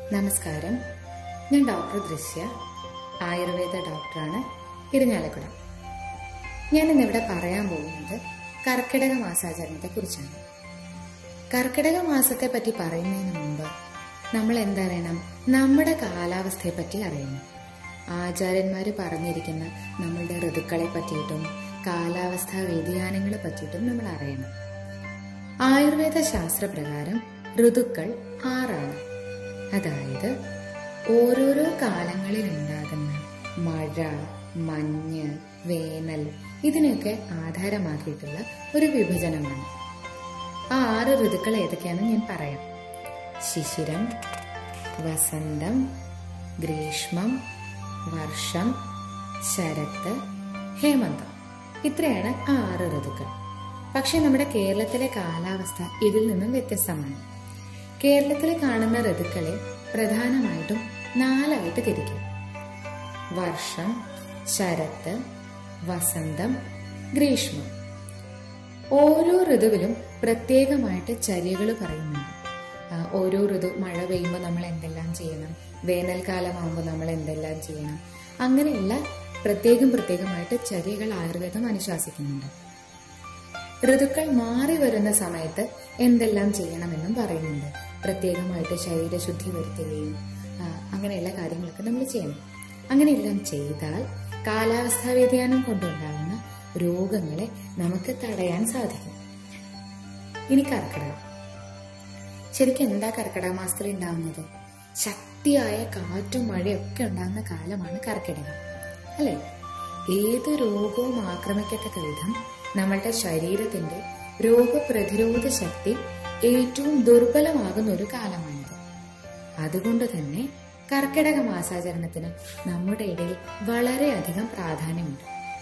നമസ്കാരം ഞാൻ ഡോക്ടർ ദൃശ്യ ആയുർവേദ ഡോക്ടറാണ് ഇരിഞ്ഞാലക്കുട ഞാൻ ഇന്നിവിടെ പറയാൻ പോകുന്നത് കർക്കിടക മാസാചരണത്തെ കുറിച്ചാണ് കർക്കിടക മാസത്തെ പറ്റി പറയുന്നതിന് മുമ്പ് നമ്മൾ എന്തറിയണം നമ്മുടെ കാലാവസ്ഥയെ പറ്റി അറിയണം ആചാര്യന്മാർ പറഞ്ഞിരിക്കുന്ന നമ്മളുടെ ഋതുക്കളെ പറ്റിയിട്ടും കാലാവസ്ഥാ വ്യതിയാനങ്ങളെ പറ്റിയിട്ടും നമ്മൾ അറിയണം ആയുർവേദ ശാസ്ത്രപ്രകാരം ഋതുക്കൾ ആറാണ് അതായത് ഓരോരോ കാലങ്ങളിൽ ഉണ്ടാകുന്ന മഴ മഞ്ഞ് വേനൽ ഇതിനെയൊക്കെ ആധാരമാക്കിയിട്ടുള്ള ഒരു വിഭജനമാണ് ആ ആറ് ഋതുക്കൾ ഏതൊക്കെയാണെന്ന് ഞാൻ പറയാം ശിശിരം വസന്തം ഗ്രീഷ്മം വർഷം ശരത്ത് ഹേമന്തം ഇത്രയാണ് ആ ആറ് ഋതുക്കൾ പക്ഷെ നമ്മുടെ കേരളത്തിലെ കാലാവസ്ഥ ഇതിൽ നിന്നും വ്യത്യസ്തമാണ് കേരളത്തിൽ കാണുന്ന ഋതുക്കളെ പ്രധാനമായിട്ടും നാലായിട്ട് തിരിക്കും വർഷം ശരത്ത് വസന്തം ഗ്രീഷ്മം ഓരോ ഋതുവിലും പ്രത്യേകമായിട്ട് ചര്യകൾ പറയുന്നുണ്ട് ആ, ഓരോ ഋതു മഴ പെയ്യുമ്പോൾ നമ്മൾ എന്തെല്ലാം ചെയ്യണം വേനൽക്കാലമാകുമ്പോൾ നമ്മൾ എന്തെല്ലാം ചെയ്യണം അങ്ങനെയുള്ള പ്രത്യേകം പ്രത്യേകമായിട്ട് ചര്യകൾ ആയുർവേദം അനുശാസിക്കുന്നുണ്ട് ഋതുക്കൾ മാറി വരുന്ന സമയത്ത് എന്തെല്ലാം ചെയ്യണമെന്നും പറയുന്നുണ്ട് പ്രത്യേകമായിട്ട് ശരീരശുദ്ധി വരുത്തുകയും ആ, അങ്ങനെയുള്ള കാര്യങ്ങളൊക്കെ നമ്മൾ ചെയ്യണം അങ്ങനെയെല്ലാം ചെയ്താൽ കാലാവസ്ഥാ വ്യതിയാനം കൊണ്ടുണ്ടാകുന്ന രോഗങ്ങളെ നമുക്ക് തടയാൻ സാധിക്കും ഇനി കർക്കിടകം ശരിക്കും എന്താ കർക്കിടക മാസത്തിൽ ഉണ്ടാവുന്നത് ശക്തിയായ കാറ്റും മഴയൊക്കെ ഉണ്ടാകുന്ന കാലമാണ് കർക്കിടകം അല്ലെ ഏത് രോഗവും ആക്രമിക്കത്തക്ക വിധം നമ്മളുടെ ശരീരത്തിന്റെ രോഗപ്രതിരോധ ശക്തി ഏറ്റവും ദുർബലമാകുന്ന ഒരു കാലമാണിത് അതുകൊണ്ട് തന്നെ കർക്കിടക മാസാചരണത്തിന് നമ്മുടെ ഇടയിൽ വളരെയധികം പ്രാധാന്യമുണ്ട്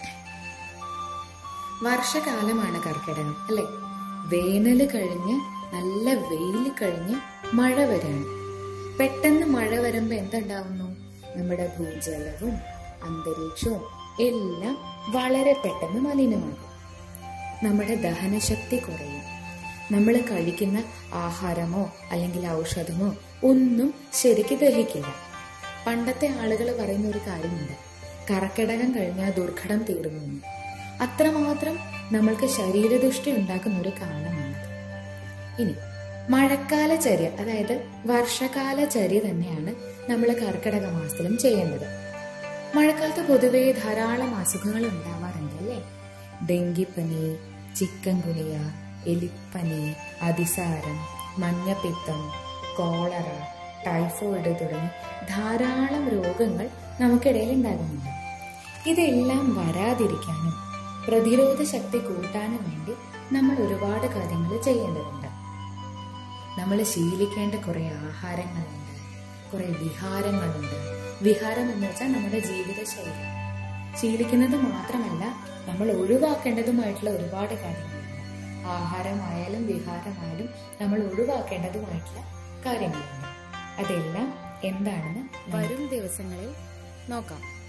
വർഷകാലമാണ് കർക്കിടകം അല്ലെ വേനല് കഴിഞ്ഞ് നല്ല വെയിൽ കഴിഞ്ഞ് മഴ വരാണ് പെട്ടെന്ന് മഴ വരുമ്പോ എന്തുണ്ടാവുന്നു നമ്മുടെ ഭൂജലവും അന്തരീക്ഷവും എല്ലാം വളരെ പെട്ടെന്ന് മലിനമാകും നമ്മുടെ ദഹനശക്തി കുറയും നമ്മൾ കഴിക്കുന്ന ആഹാരമോ അല്ലെങ്കിൽ ഔഷധമോ ഒന്നും ശരിക്ക് ദഹിക്കില്ല പണ്ടത്തെ ആളുകൾ പറയുന്ന ഒരു കാര്യമുണ്ട് കറക്കിടകം കഴിഞ്ഞാൽ ദുർഘടം തീർന്നു എന്ന്. അത്രമാത്രം നമ്മൾക്ക് ശരീരദുഷ്ടി ഉണ്ടാക്കുന്ന ഒരു കാലമാണ് ഇനി മഴക്കാല ചര്യ അതായത് വർഷകാല ചര്യ തന്നെയാണ് നമ്മൾ കർക്കിടക മാസത്തിലും ചെയ്യേണ്ടത് മഴക്കാലത്ത് പൊതുവെ ധാരാളം അസുഖങ്ങൾ ഉണ്ടാവാറുണ്ട് അല്ലേ ഡെങ്കിപ്പനി ചിക്കൻ ഗുനിയ എലിപ്പനി അതിസാരം മഞ്ഞപ്പിത്തം കോളറ ടൈഫോയിഡ് തുടങ്ങി ധാരാളം രോഗങ്ങൾ നമുക്കിടയിൽ ഉണ്ടാകുന്നുണ്ട് ഇതെല്ലാം വരാതിരിക്കാനും പ്രതിരോധ ശക്തി കൂട്ടാനും വേണ്ടി നമ്മൾ ഒരുപാട് കാര്യങ്ങൾ ചെയ്യേണ്ടതുണ്ട് നമ്മൾ ശീലിക്കേണ്ട കുറെ ആഹാരങ്ങളുണ്ട് കുറെ വിഹാരങ്ങളുണ്ട് വിഹാരം എന്ന് വെച്ചാൽ നമ്മുടെ ജീവിതശൈലി ശീലിക്കുന്നത് മാത്രമല്ല നമ്മൾ ഒഴിവാക്കേണ്ടതുമായിട്ടുള്ള ഒരുപാട് കാര്യങ്ങളുണ്ട് ആഹാരമായാലും വിഹാരമായാലും നമ്മൾ ഒഴിവാക്കേണ്ടതുമായിട്ടുള്ള കാര്യങ്ങളുണ്ട് അതെല്ലാം എന്താണെന്ന് വരും ദിവസങ്ങളിൽ നോക്കാം